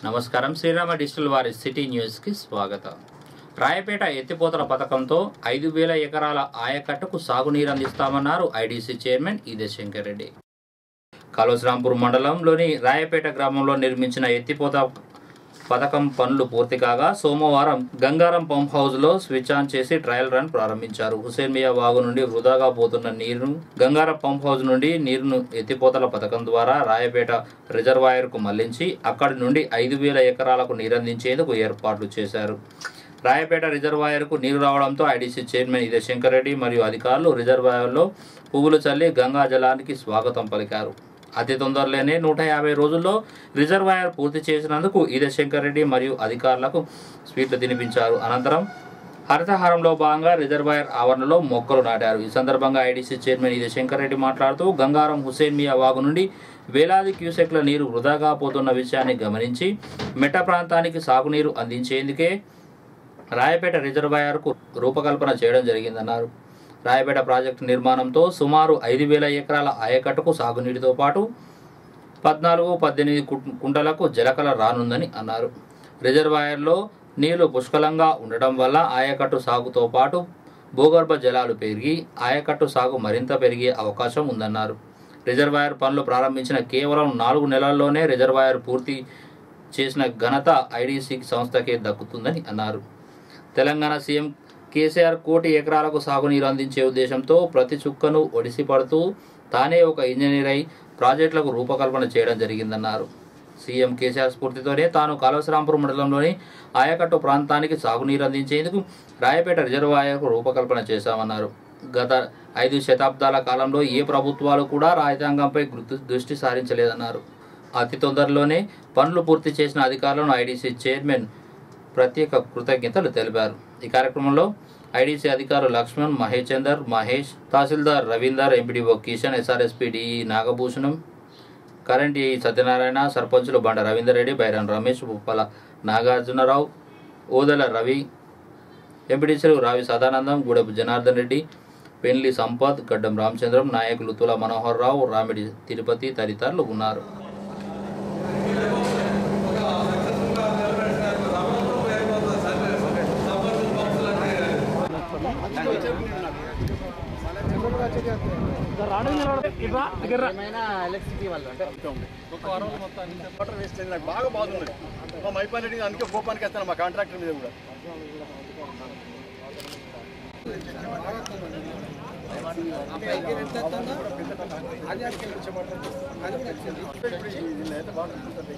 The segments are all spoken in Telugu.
నమస్కారం శ్రీరామ డిజిటల్ వారి సిటీ న్యూస్కి స్వాగతం రాయపేట ఎత్తిపోతల పథకంతో ఐదు వేల ఎకరాల ఆయకట్టుకు సాగునీరు అందిస్తామన్నారు ఐడీసీ చైర్మన్ ఈదే శంకర్ రెడ్డి కాళోశ్రాంపూర్ మండలంలోని రాయపేట గ్రామంలో నిర్మించిన ఎత్తిపోత పథకం పనులు పూర్తి కాగా సోమవారం గంగారం పంప్ హౌస్ లో స్విచ్ ఆన్ చేసి ట్రయల్ రన్ ప్రారంభించారు హుసేన్ మియా వాగు నుండి వృధాగా పోతున్న నీరును గంగారం పంప్ హౌస్ నుండి నీరును ఎత్తిపోతల పథకం ద్వారా రాయపేట రిజర్వాయర్ కు మళ్లించి అక్కడి నుండి ఐదు వేల ఎకరాలకు నీరందించేందుకు ఏర్పాట్లు చేశారు రాయపేట రిజర్వాయర్కు నీరు రావడంతో ఐడీసీ చైర్మన్ ఇదే శంకర్ రెడ్డి మరియు అధికారులు రిజర్వాయర్లో పువ్వులు చల్లి గంగా జలానికి స్వాగతం పలికారు అతి తొందరలోనే నూట యాభై రోజుల్లో రిజర్వాయర్ పూర్తి చేసినందుకు ఈదే శంకర్ రెడ్డి మరియు అధికారులకు స్వీట్లు తినిపించారు అనంతరం హరితహారంలో భాగంగా రిజర్వాయర్ ఆవరణలో మొక్కలు నాటారు ఈ సందర్భంగా ఐడీసీ చైర్మన్ ఈదే శంకర్ రెడ్డి మాట్లాడుతూ గంగారం హుసేన్ మియా వాగు నుండి వేలాది క్యూసెక్ల నీరు వృధాగా పోతున్న విషయాన్ని గమనించి మెట్ట ప్రాంతానికి సాగునీరు అందించేందుకే రాయపేట రిజర్వాయర్కు రూపకల్పన చేయడం జరిగిందన్నారు రాయపేట ప్రాజెక్టు నిర్మాణంతో సుమారు ఐదు వేల ఎకరాల ఆయకట్టుకు సాగునీటితో పాటు పద్నాలుగు పద్దెనిమిది కు- కుంటలకు జలకల రానుందని అన్నారు రిజర్వాయర్లో నీళ్లు పుష్కలంగా ఉండటం వల్ల ఆయకట్టు సాగుతో పాటు భూగర్భ జలాలు పెరిగి ఆయకట్టు సాగు మరింత పెరిగే అవకాశం ఉందన్నారు రిజర్వాయర్ పనులు ప్రారంభించిన కేవలం నాలుగు నెలల్లోనే రిజర్వాయర్ పూర్తి చేసిన ఘనత ఐడీసీ సంస్థకే దక్కుతుందని అన్నారు తెలంగాణ సీఎం కేసీఆర్ కోటి ఎకరాలకు సాగునీరు అందించే ఉద్దేశంతో ప్రతి చుక్కను ఒడిసి పడుతూ తానే ఒక ఇంజనీర్ అయి ప్రాజెక్టులకు రూపకల్పన చేయడం జరిగిందన్నారు సీఎం కేసీఆర్ స్ఫూర్తితోనే తాను కాళవశ్రాంపురం మండలంలోని ఆయకట్టు ప్రాంతానికి సాగునీరు అందించేందుకు రాయపేట రిజర్వాయర్కు రూపకల్పన చేశామన్నారు గత ఐదు శతాబ్దాల కాలంలో ఏ ప్రభుత్వాలు కూడా రాజ్యాంగంపై గుర్తు దృష్టి సారించలేదన్నారు అతి తొందరలోనే పనులు పూర్తి చేసిన అధికారులను ఐడీసీ చైర్మన్ ప్రత్యేక కృతజ్ఞతలు తెలిపారు ఈ కార్యక్రమంలో ఐడీసీ అధికారులు లక్ష్మణ్ మహేష్ చందర్ మహేష్ తహసీల్దార్ Ravinder MPDO Kishan SRSP DE Nagabhushanam current E Satyanarayana సర్పంచులు బండ రవీందర్ రెడ్డి బైరాన్ రమేష్ ఉప్పల నాగార్జునరావు ఓదెల రవి ఎంపీడీసీలు రావి సదానందం గూడెపు జనార్దన్ రెడ్డి పెన్లి సంపత్ గడ్డం రామచంద్రం నాయకులు తుల మనోహర్ రావు రామిడి తిరుపతి తదితరులు ఉన్నారు ఏమైనా ఎలక్ట్రిసిటీ వాళ్ళు అంటే వాటర్ వేస్ట్ అయింది నాకు బాగా బాగుంది మా మైపాన్ రెడ్డి అందుకే కోపానికి వస్తాను మా కాంట్రాక్టర్ మీద కూడా దీన్ని వాటర్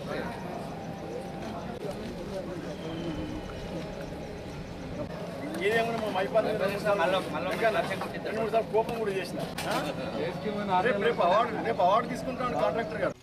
ఏదేమన్నా మా మైపాన్ మీద రెండు సార్లు రెండు మూడు సార్లు కోపం కూడా చేసిన రేపు రేపు అవార్డు రేపు అవార్డు తీసుకుంటాను కాంట్రాక్టర్ గారు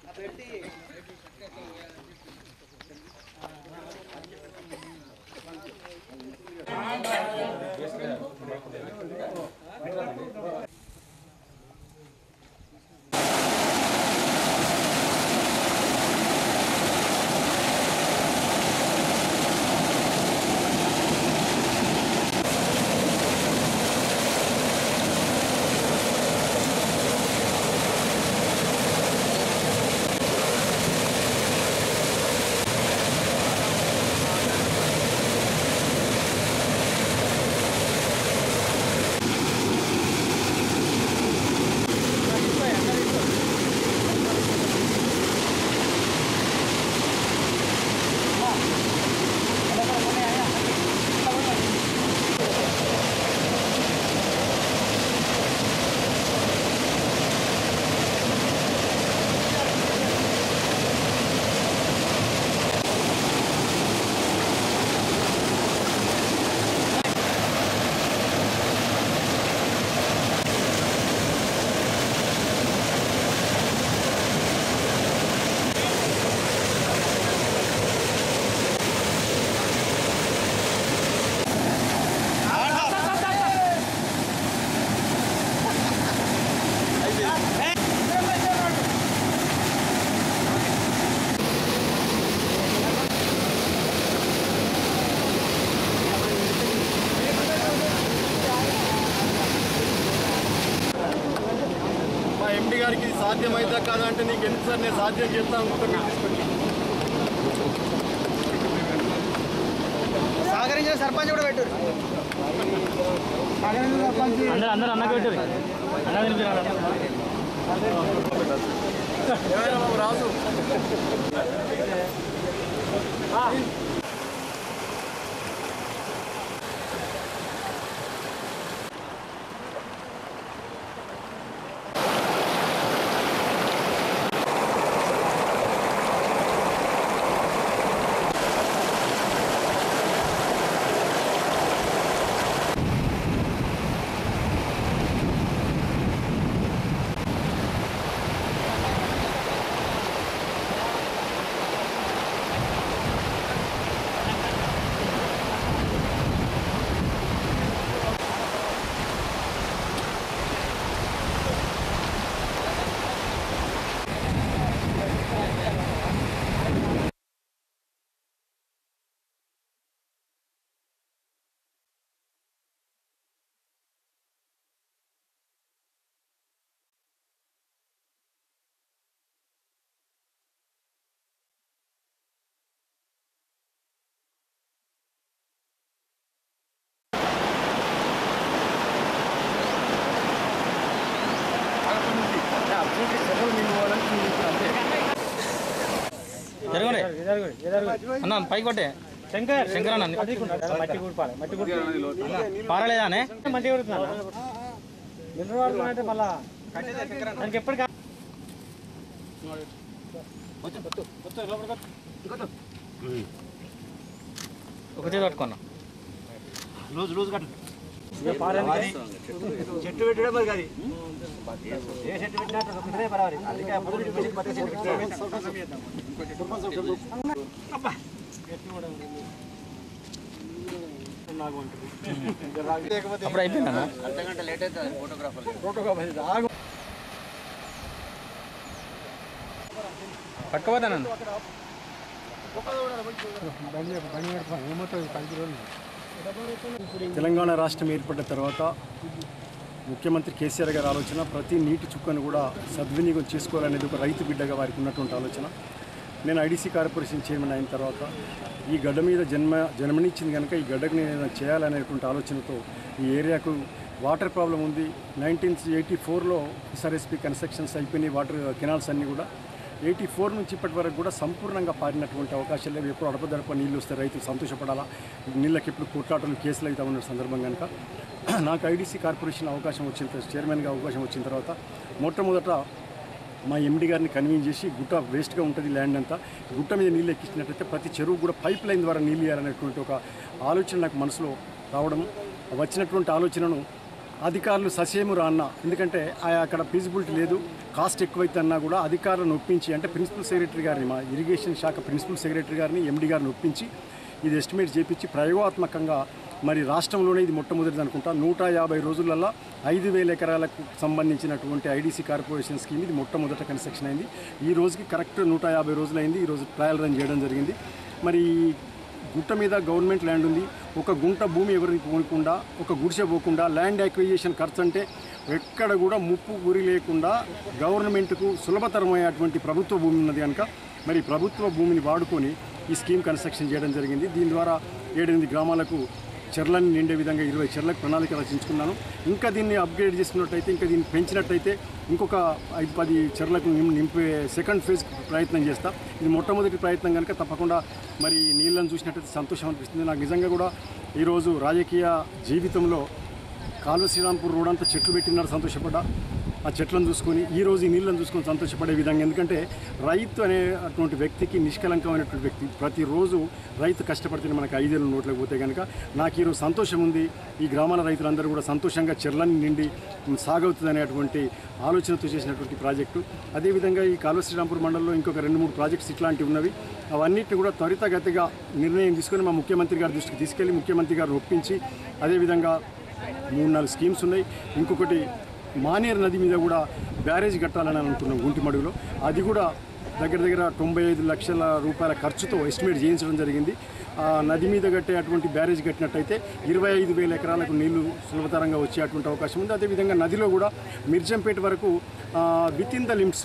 మా ఎండి గారికి ఇది సాధ్యమైందా కాదా అంటే నీకు ఎందుకు సార్ నేను సాధ్యం చేస్తాను అనుకుంటున్నా సహకరించిన సర్పంచ్ కూడా పెట్టు అందరూ అందరూ అన్నకు పెట్టారు అన్న తినిపిరాడు రాజు జరగండి అన్న పైకి కొట్టే శంకర్ శంకర్ అన్న మట్టి కూడిపాలి మట్టి కూడి పారలేదా అనే మట్టి కూడుతున్నా ఎన్ని వాడుతున్నా అంటే మళ్ళా దానికి ఎప్పుడు కా- ఒక చేతి పట్టుకున్నా లూజ్ లూజ్ కట్టు చెట్టు పెట్టడం మరి అది ఏ చెట్టు పెట్టినా ఒకటే పర్వాలి అందుకే మొదటి చూపించి పక్క చెట్టు అప్పుడు అయిపోయిందా పట్టుకోపోతానండి తెలంగాణ రాష్ట్రం ఏర్పడిన తర్వాత ముఖ్యమంత్రి కేసీఆర్ గారి ఆలోచన ప్రతి నీటి చుక్కను కూడా సద్వినియోగం చేసుకోవాలనేది ఒక రైతు బిడ్డగా వారికి ఉన్నటువంటి ఆలోచన నేను ఐడీసీ కార్పొరేషన్ చైర్మన్ అయిన తర్వాత ఈ గడ్డ మీద జన్మ జన్మనిచ్చింది కనుక ఈ గడ్డకు నేను ఏదైనా చేయాలనేటువంటి ఆలోచనతో ఈ ఏరియాకు వాటర్ ప్రాబ్లం ఉంది నైన్టీన్ ఎయిటీ ఫోర్లో ఎస్ఆర్ఎస్పీ కన్స్ట్రక్షన్స్ అయిపోయినాయి వాటర్ కెనాల్స్ అన్నీ కూడా ఎయిటీ ఫోర్ నుంచి ఇప్పటి వరకు కూడా సంపూర్ణంగా పారినటువంటి అవకాశాలు లేవు ఎప్పుడు అడపదడప నీళ్ళు వస్తే రైతులు సంతోషపడాలా నీళ్ళకి ఎప్పుడు కొట్లాటలు కేసులు అయితే ఉన్న సందర్భం కనుక నాకు ఐడీసీ కార్పొరేషన్ అవకాశం వచ్చిన తర్వాత చైర్మన్గా అవకాశం వచ్చిన తర్వాత మొట్టమొదట మా ఎండి గారిని కన్వీన్ చేసి గుట్ట వేస్ట్గా ఉంటుంది ల్యాండ్ అంతా గుట్ట మీద నీళ్ళు ఎక్కించినట్టయితే ప్రతి చెరువు కూడా పైప్ లైన్ ద్వారా నీళ్ళు ఇవ్వాలనేటువంటి ఒక ఆలోచన నాకు మనసులో రావడం వచ్చినటువంటి ఆలోచనను అధికారులు ససేము రాన్న ఎందుకంటే ఆ- అక్కడ ఫీజిబిలిటీ లేదు కాస్ట్ ఎక్కువైతే అన్నా కూడా అధికారులను ఒప్పించి అంటే ప్రిన్సిపల్ సెక్రటరీ గారిని మా ఇరిగేషన్ శాఖ ప్రిన్సిపల్ సెక్రటరీ గారిని ఎండి గారిని ఒప్పించి ఇది ఎస్టిమేట్ చేపించి ప్రయోగాత్మకంగా మరి రాష్ట్రంలోనే ఇది మొట్టమొదటిది అనుకుంటా నూట యాభై రోజులలో ఐదు వేల ఎకరాలకు సంబంధించినటువంటి ఐడీసీ కార్పొరేషన్ స్కీమ్ ఇది మొట్టమొదట కన్స్ట్రక్షన్ అయింది ఈ రోజుకి కరెక్ట్ నూట యాభై రోజులైంది ఈ రోజు ట్రయల్ రన్ చేయడం జరిగింది మరి గుట్ట మీద గవర్నమెంట్ ల్యాండ్ ఉంది ఒక గుంట భూమి ఎవరికి పోకుండా ఒక గుడిసె పోకుండా ల్యాండ్ యాక్విజిషన్ ఖర్చు అంటే ఎక్కడ కూడా ముప్పు గురి లేకుండా గవర్నమెంట్కు సులభతరమైనటువంటి ప్రభుత్వ భూమి ఉన్నది కనుక మరి ప్రభుత్వ భూమిని వాడుకొని ఈ స్కీమ్ కన్స్ట్రక్షన్ చేయడం జరిగింది దీని ద్వారా ఏడెనిమిది గ్రామాలకు చెర్లను నిండే విధంగా ఇరవై చెర్లకు ప్రణాళిక రచించుకున్నాను ఇంకా దీన్ని అప్గ్రేడ్ చేసుకున్నట్టయితే ఇంకా దీన్ని పెంచినట్టయితే ఇంకొక ఐదు పది చెర్లకు నిం- నింపే సెకండ్ ఫేజ్ ప్రయత్నం చేస్తా ఇది మొట్టమొదటి ప్రయత్నం కనుక తప్పకుండా మరి నీళ్ళని చూసినట్టయితే సంతోషం అనిపిస్తుంది నాకు నిజంగా కూడా ఈరోజు రాజకీయ జీవితంలో కాలువ శ్రీరాంపూర్ రోడ్ అంతా చెట్లు పెట్టినారు సంతోషపడ్డా ఆ చెట్లను చూసుకొని ఈ రోజు ఈ నీళ్ళని చూసుకొని సంతోషపడే విధంగా ఎందుకంటే రైతు అనే అటువంటి వ్యక్తికి నిష్కలంకమైనటువంటి వ్యక్తి ప్రతిరోజు రైతు కష్టపడితే మనకు ఐదేళ్ళు నోట్లకు పోతే కనుక నాకు ఈరోజు సంతోషం ఉంది ఈ గ్రామాల రైతులందరూ కూడా సంతోషంగా చెర్లని నిండి సాగవుతుంది అనేటువంటి ఆలోచనతో చేసినటువంటి ప్రాజెక్టు అదేవిధంగా ఈ కాలువ శ్రీరాంపూర్ మండలంలో ఇంకొక రెండు మూడు ప్రాజెక్ట్స్ ఇట్లాంటివి ఉన్నవి అవన్నిటిని కూడా త్వరితగతిగా నిర్ణయం తీసుకొని మా ముఖ్యమంత్రి గారి దృష్టికి తీసుకెళ్లి ముఖ్యమంత్రి గారిని ఒప్పించి అదేవిధంగా మూడు నాలుగు స్కీమ్స్ ఉన్నాయి ఇంకొకటి మానేరు నది మీద కూడా బ్యారేజ్ కట్టాలని అనుకున్నాం గుంటిమడుగులో అది కూడా దగ్గర దగ్గర తొంభై ఐదు లక్షల రూపాయల ఖర్చుతో ఎస్టిమేట్ చేయించడం జరిగింది ఆ నది మీద కట్టే అటువంటి బ్యారేజ్ కట్టినట్టయితే ఇరవై ఐదు వేల ఎకరాలకు నీళ్లు సులభతరంగా వచ్చేటువంటి అవకాశం ఉంది అదేవిధంగా నదిలో కూడా మిర్జంపేట వరకు విత్ ఇన్ ద లిమిట్స్లో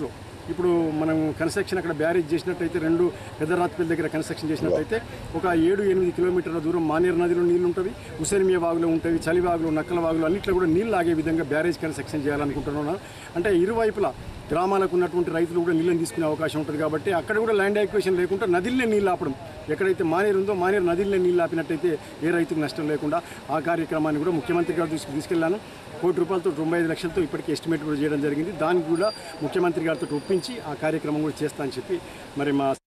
ఇప్పుడు మనం కన్స్ట్రక్షన్ అక్కడ బ్యారేజ్ చేసినట్టయితే రెండు పెద్దరాత్పల్లి దగ్గర కన్స్ట్రక్షన్ చేసినట్టయితే ఒక ఏడు ఎనిమిది కిలోమీటర్ల దూరం మానేరు నదిలో నీళ్లు ఉంటుంది ఉసేనిమియా వాగులో ఉంటాయి చలి వాగులు నక్కల వాగులు అన్నింటిలో కూడా నీళ్ళు ఆగే విధంగా బ్యారేజ్ కన్స్ట్రక్షన్ చేయాలనుకుంటున్నాను అంటే ఇరువైపులా గ్రామాలకు ఉన్నటువంటి రైతులు కూడా నీళ్ళని తీసుకునే అవకాశం ఉంటుంది కాబట్టి అక్కడ కూడా ల్యాండ్ యాక్వేషన్ లేకుండా నదిలనే నీళ్ళు ఆపడం ఎక్కడైతే మానేరు ఉందో మానేరు నదిలనే నీళ్ళు ఆపినట్టయితే ఏ రైతుకు నష్టం లేకుండా ఆ కార్యక్రమాన్ని కూడా ముఖ్యమంత్రి గారు తీసుకు తీసుకెళ్లాను కోటి రూపాయలతో తొంభై ఐదు లక్షలతో ఇప్పటికీ ఎస్టిమేట్ కూడా చేయడం జరిగింది దానికి కూడా ముఖ్యమంత్రి గారితో ఒప్పించి ఆ కార్యక్రమం కూడా చేస్తా అని చెప్పి మరి మా